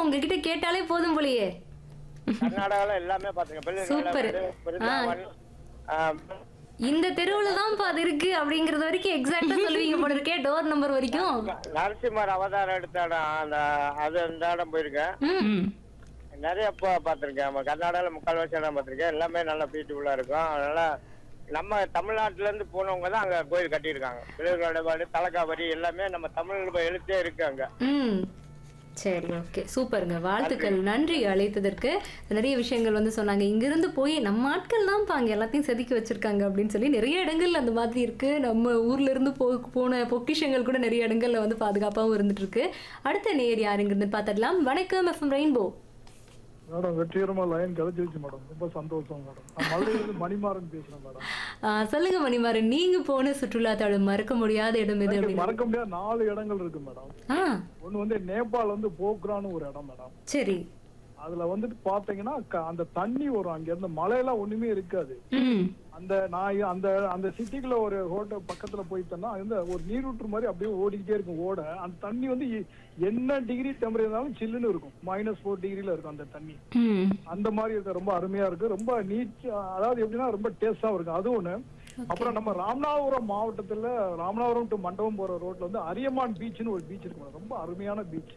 உங்ககிட்ட கேட்டாலே போதும் போலயே கர்நாடகால எல்லாமே பாத்துங்க பெரிய Super. பிருந்தாவன் ஆ, இந்த தெருவுல தான் அது இருக்கு அப்படிங்கறது வரைக்கும் எக்ஸாக்ட்டா சொல்லுவீங்க போல இருக்கே டோர் நம்பர் வரைக்கும் நரசிம்மர் அவதாரம் எடுத்த இடம் அந்த அது அந்த இடம் போயிருக்கேன் ம். ம் நிறைய இப்போ பார்த்துருக்கேன் நம்ம கர்நாடகாவில் முக்கால்வாசி இடம் பார்த்துருக்கேன் எல்லாமே நல்லா பியூட்டிஃபுல்லாக இருக்கும் அதனால நம்ம தமிழ்நாட்டுல இருந்து போனவங்க தான் அங்கே கோயில் கட்டியிருக்காங்க பிள்ளைகளோட தலைக்காவரி எல்லாமே நம்ம தமிழ் எழுத்தே இருக்கு அங்கே ம் சரி ஓகே சூப்பருங்க வாழ்த்துக்கள் நன்றி அழைத்ததற்கு நிறைய விஷயங்கள் வந்து சொன்னாங்க இங்கிருந்து போய் நம்ம ஆட்கள் தான் பாங்க எல்லாத்தையும் செதுக்கி வச்சிருக்காங்க அப்படின்னு சொல்லி நிறைய இடங்கள்ல அந்த மாதிரி இருக்கு நம்ம ஊர்ல இருந்து போ போன பொக்கிஷங்கள் கூட நிறைய இடங்கள்ல வந்து பாதுகாப்பாகவும் இருந்துட்டு இருக்கு அடுத்த நேர் யாருங்கிறது பார்த்துடலாம் வணக்கம் எஃப்எம் ரெயின்போ மேடம் வெற்றிகரமா லைன் கிடைச்சிருச்சு மேடம் ரொம்ப சந்தோஷம் மேடம் நான் மதுரையிலிருந்து மணிமாறன் பேசுறேன் மேடம் ஆ, சொல்லுங்க மணிமாறன் நீங்க போன சுற்றுலா தளம் மறக்க முடியாத இடம் எது எனக்கு அப்படின்னு மறக்க முடியாத நாலு இடங்கள் இருக்கு மேடம் ஆ ஒண்ணு வந்து நேபாள் வந்து போக்ரான்னு ஒரு இடம் மேடம் சரி அதுல வந்துட்டு பாத்தீங்கன்னா க- அந்த தண்ணி வரும் அங்க இருந்து மழையெல்லாம் ஒண்ணுமே இருக்காது ம் அந்த நான் அந்த அந்த சிட்டிக்குள்ள ஒரு ஹோட்டல் பக்கத்துல போயிட்டேன்னா அந்த ஒரு நீரூற்று மாதிரி அப்படியே ஓடிக்கிட்டே இருக்கும் ஓட அந்த தண்ணி வந்து எ- என்ன டிகிரி டெம்பரேச்சர் இருந்தாலும் சில்லுன்னு இருக்கும் மைனஸ் ஃபோர் டிகிரில இருக்கும் அந்த தண்ணி ம் அந்த மாதிரி இருக்க ரொம்ப அருமையா இருக்கு ரொம்ப நீட் அதாவது எப்படின்னா ரொம்ப டேஸ்டா இருக்கும் அது ஒண்ணு அப்புறம் நம்ம ராமநாதபுரம் மாவட்டத்துல ராமநாதபுரம் டு மண்டபம் போற ரோட்ல வந்து அரியமான் பீச்னு ஒரு பீச் இருக்கு madam. ரொம்ப அருமையான பீச்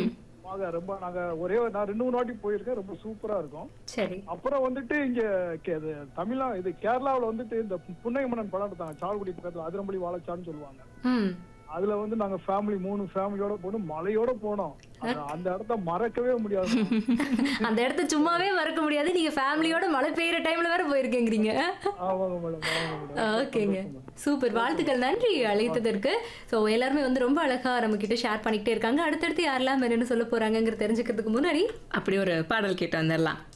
ரொம்ப நாங்க ஒரே ஒரு- நான் ரெண்டு மூணு வாட்டி போயிருக்கேன் ரொம்ப சூப்பரா இருக்கும் சரி அப்புறம் வந்துட்டு இங்க கே- இது தமிழா இது கேரளாவுல வந்துட்டு இந்த புன்னையமன்னன் படம் எடுத்தாங்க சால்குடி பக்கத்துல அதிரம்பள்ளி வாழைச்சான்னு சொல்லுவாங்க ம் அதுல வந்து நாங்க ஃபேமிலி மூணு ஃபேமிலியோட போனோம் மலையோட போனோம் அந்த- அந்த இடத்த மறக்கவே முடியாது அந்த இடத்த சும்மாவே மறக்க முடியாது நீங்க ஃபேமிலியோட மழை பெய்யுற டைம்ல வேற போயிருக்கேங்கிறீங்க ஆமாங்க மேடம் ஆமாங்க மேடம் ஓகேங்க சூப்பர் வாழ்த்துக்கள் நன்றி அழைத்ததற்கு ஸோ எல்லாருமே வந்து ரொம்ப அழகா நம்ம கிட்ட ஷேர் பண்ணிக்கிட்டே இருக்காங்க அடுத்தடுத்து யாரெல்லாம் என்னன்னு சொல்ல போறாங்கங்கிற தெரிஞ்சுக்கிறதுக்கு முன்னாடி அப்படி ஒரு பாடல் கேட்டு வந்துடலாம்